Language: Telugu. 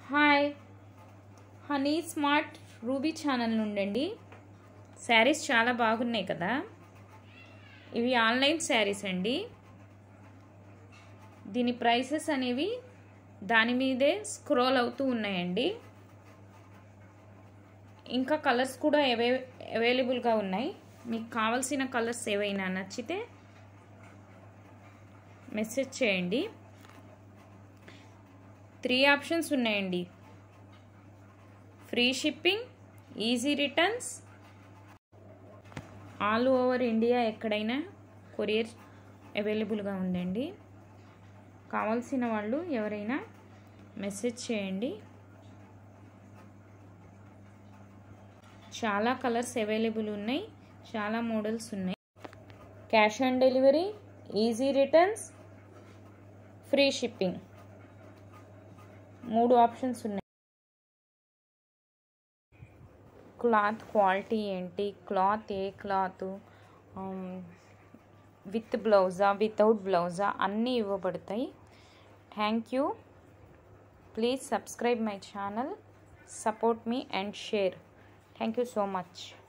hi honey smart ruby channel నుండండి శారీస్ చాలా బాగున్నాయి కదా ఇవి ఆన్లైన్ శారీస్ అండి దీని ప్రైసెస్ అనేవి దాని మీదే స్క్రోల్ అవుతూ ఉన్నాయండి ఇంకా కలర్స్ కూడా అవై అవైలబుల్గా ఉన్నాయి మీకు కావాల్సిన కలర్స్ ఏవైనా నచ్చితే మెసేజ్ చేయండి త్రీ ఆప్షన్స్ ఉన్నాయండి free shipping easy returns all over India ఎక్కడైనా కొరియర్ అవైలబుల్గా ఉందండి కావాల్సిన వాళ్ళు ఎవరైనా మెసేజ్ చేయండి చాలా కలర్స్ అవైలబుల్ ఉన్నాయి చాలా మోడల్స్ ఉన్నాయి cash on delivery easy returns free shipping మూడు ఆప్షన్స్ ఉన్నాయి క్లాత్ క్వాలిటీ ఏంటి క్లాత్ ఏ క్లాత్ విత్ బ్లౌజా వితౌట్ బ్లౌజా అన్నీ ఇవ్వబడతాయి thank you please subscribe my channel support me and share thank you so much